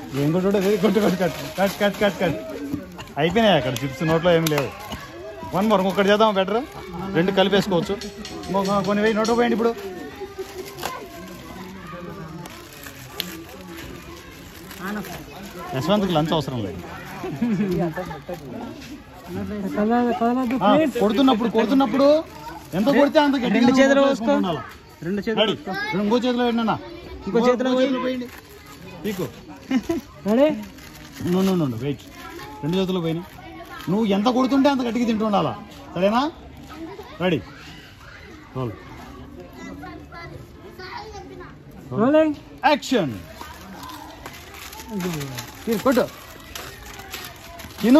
ఏం కొట్టు కొట్టు కొట్టు cut cut cut cut cut అయిపోయినాయి అక్కడ చిప్స్ నోట్లో ఏమి లేవు వన్ మోర్ ఇంకొకటి చేద్దాం బెటర్ రెండు కలిపేసుకోవచ్చు ఇంకొక కొన్ని వెయ్యి నోట్లో పోయండి ఇప్పుడు యశ్వంత్కి లంచ్ అవసరం లేదు ఆ, కొడుతున్నప్పుడు కొడుతున్నప్పుడు ఎంత కొడితే అంత గట్టిగా రెండు చేతులు నోట్లో పోసుకో. వేసుకుంటూ ఉండాలి. రెండు రెడీ. ఇంకో చేతిలో పెట్టినా ఇంకో చేతిలో పోయి. పీకు రెడీ నువ్వు నువ్వు నుండు వెయిట్ రెండు చేతులు పోయినాయి నువ్వు ఎంత కొడుతుంటే అంత గట్టిగా తింటూ ఉండాలా సరేనా రెడీ రోల్ రోలింగ్ యాక్షన్ కొట్టు తిను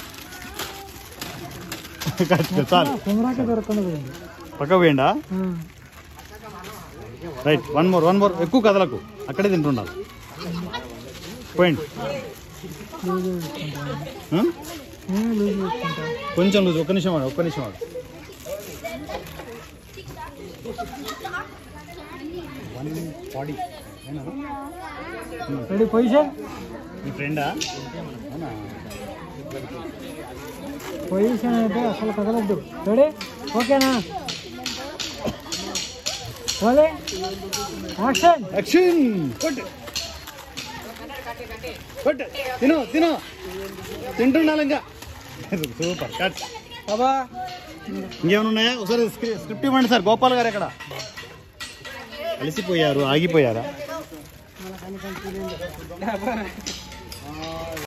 కరెక్ట్, చాలు కెమెరాకి దొరకకుండా పోయింది పక్క పోయిండా right one more one more ఎక్కువ కదలకు అక్కడే తింటుండాలి పోయింది హ్మ్? కొంచెం లూజ్ ఒక్క నిమిషం వాడు ఒక్క నిమిషం వాడు వన్ ఫార్టీ రెడీ పొజిషన్ మీ ఫ్రెండా పొజిషన్ అయితే అసలు కదలద్దు రెడీ ఓకేనా రోలింగ్ యాక్షన్ యాక్షన్ కొట్టు కొట్టు తిను తిను తింటుండాలి ఇంకా సూపర్ కట్ బాబా ఇంకేమైనా ఉన్నాయా ఒకసారి స్క్రి- స్క్రిప్ట్ ఇవ్వండి సార్ గోపాల్ గారు ఎక్కడ అలసిపోయారు ఆగిపోయారా